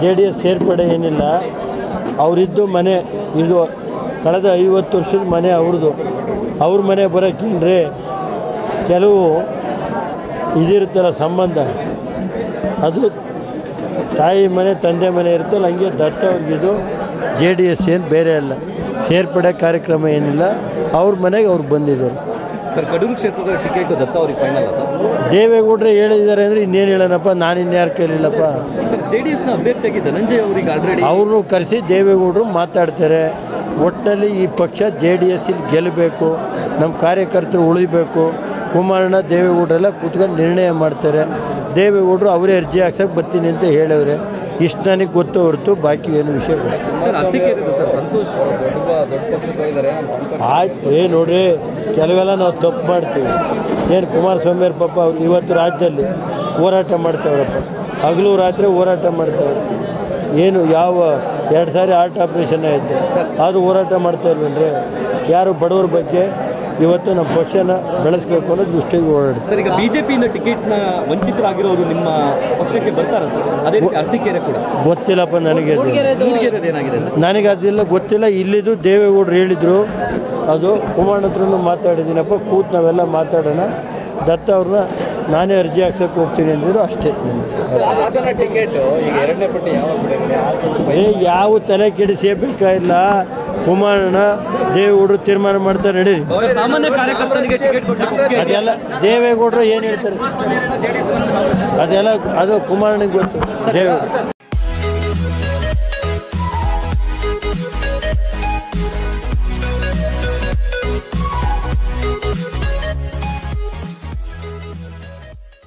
J D S ಸೇರ್ಪಡೆ ಏನಿಲ್ಲ ಅವರಿದ್ದು ಮನೆ ಇದು ಕಳೆದ ಐವತ್ತು ವರ್ಷದ ಮನೆ ಅವ್ರದ್ದು ಅವ್ರ ಮನೆ ಬರೋಕ್ಕೇನ್ರಿ ಕೆಲವು ಇದಿರುತ್ತಲ್ಲ ಸಂಬಂಧ ಅದು ತಾಯಿ ಮನೆ ತಂದೆ ಮನೆ ಇರುತ್ತಲ್ಲ ಹಂಗೆ ದತ್ತ ಅವ್ರಿಗಿದು ಜೆ ಡಿ ಎಸ್ ಏನು ಬೇರೆ ಅಲ್ಲ ಸೇರ್ಪಡೆ ಕಾರ್ಯಕ್ರಮ ಏನಿಲ್ಲ ಅವ್ರ ಮನೆಗೆ ಅವ್ರು ಬಂದಿದ್ದಾರೆ ಸರ್ ಕಡೂರು ಕ್ಷೇತ್ರದ ಟಿಕೆಟ್ ದತ್ತ ಅವ್ರಿಗೆ ಫೈನಲ್ ಸರ್ ದೇವೇಗೌಡರೇ ಹೇಳಿದ್ದಾರೆ ಅಂದರೆ ಇನ್ನೇನು ಹೇಳೋಣಪ್ಪ ನಾನು ಇನ್ಯಾರು ಕೇಳಿಲ್ಲಪ್ಪ ಸರ್ ಜೆ ಡಿ ಎಸ್ನ ಅಭ್ಯರ್ಥಿಯಾಗಿ ಧನಂಜಯ ಅವರಿಗೆ ಆಲ್ರೆಡಿ ಅವ್ರನ್ನೂ ಕರೆಸಿ ದೇವೇಗೌಡರು ಮಾತಾಡ್ತಾರೆ ಒಟ್ಟಿನಲ್ಲಿ ಈ ಪಕ್ಷ ಜೆ ಡಿ ಎಸ್ ಇಲ್ಲಿ ಗೆಲ್ಲಬೇಕು ನಮ್ಮ ಕಾರ್ಯಕರ್ತರು ಉಳಿಬೇಕು ಕುಮಾರಣ್ಣ ದೇವೇಗೌಡರೆಲ್ಲ ಕೂತ್ಕೊಂಡು ನಿರ್ಣಯ ಮಾಡ್ತಾರೆ ದೇವೇಗೌಡರು ಅವರೇ ಅರ್ಜಿ ಹಾಕ್ಸಕ್ಕೆ ಬರ್ತೀನಿ ಅಂತ ಹೇಳವ್ರೆ ಇಷ್ಟು ನನಗೆ ಗೊತ್ತು ಹೊರತು ಬಾಕಿ ಏನು ವಿಷಯ ಗೊತ್ತಿಲ್ಲ. ಸರ್ ಅರಸೀಕೆರೆ ಸರ್ ಸಂತೋಷ್ ದೊಡ್ಡ ದೊಡ್ಡ ಪಕ್ಷಕ್ಕೆ ಹೋಗಿದ್ದಾರೆ ಆಯ್ತು ಏ ನೋಡ್ರಿ ಕೆಲವೆಲ್ಲ ನಾವು ತಪ್ಪು ಮಾಡ್ತೀವಿ ಏನು ಕುಮಾರಸ್ವಾಮಿ ಅವ್ರ ಪಾಪ ಅವ್ರು ಇವತ್ತು ರಾಜ್ಯದಲ್ಲಿ ಹೋರಾಟ ಮಾಡ್ತಾವ್ರಪ್ಪ ಹಗಲು ರಾತ್ರಿ ಹೋರಾಟ ಮಾಡ್ತಾವ್ರೆ ಏನು ಯಾವ ಎರಡು ಸಾರಿ ಹಾರ್ಟ್ ಆಪ್ರೇಷನ್ ಆಯಿತು ಆದರೂ ಹೋರಾಟ ಮಾಡ್ತಾ ಇಲ್ವೇನ್ರಿ ಯಾರು ಬಡವ್ರ ಬಗ್ಗೆ ಇವತ್ತು ನಮ್ಮ ಪಕ್ಷನ ಬೆಳೆಸಬೇಕು ಅನ್ನೋ ದೃಷ್ಟಿಗೆ ಓಡಾಡ್ತಾರೆ ಸರ್ ಈಗ ಬಿಜೆಪಿಯಿಂದ ಟಿಕೆಟ್ನ ವಂಚಿತರಾಗಿರೋರು ನಿಮ್ಮ ಪಕ್ಷಕ್ಕೆ ಬರ್ತಾರ ಸರ್ ಅದೇ ರೀತಿ ಅರಸೀಕೆರೆ ಕೂಡ ಗೊತ್ತಿಲ್ಲಪ್ಪ ನನಗೆ ಅದು. ಮೂಡಿಗೆರೆದು ಏನಾಗಿದೆ ಸರ್ ನನಗೆ ಅದೆಲ್ಲ ಗೊತ್ತಿಲ್ಲ ಇಲ್ಲಿದ್ದು ದೇವೇಗೌಡರು ಹೇಳಿದರು ಅದು ಕುಮಾರಣ್ಣ ಹತ್ರನೂ ಮಾತಾಡಿದ್ದೀನಪ್ಪ ಕೂತ್ ನಾವೆಲ್ಲ ಮಾತಾಡೋಣ ದತ್ತ ಅವ್ರನ್ನ ನಾನೇ ಅರ್ಜಿ ಹಾಕ್ಸಕ್ಕೆ ಹೋಗ್ತೀನಿ ಅಂದಿದ್ರು ಅಷ್ಟೇ ಹಾಸನ ಟಿಕೆಟ್ ಈಗ ಎರಡನೇ ಪಟ್ಟಿ ಯಾವ ಏ ಯಾವ ತಲೆ ಕೆಡಿಸಬೇಕಾಗಿಲ್ಲ ಕುಮಾರಣ್ಣ ದೇವೇಗೌಡರು ತೀರ್ಮಾನ ಮಾಡ್ತಾರೆ ನಡೀರಿ ಸಾಮಾನ್ಯ ಕಾರ್ಯಕರ್ತನಿಗೆ ಟಿಕೆಟ್ ಕೊಟ್ಟು ಅದೆಲ್ಲ ದೇವೇಗೌಡರು ಏನು ಹೇಳ್ತಾರೆ ಅದೆಲ್ಲ ಅದು ಕುಮಾರನಿಗೆ ಗೊತ್ತು ದೇವೇಗೌಡ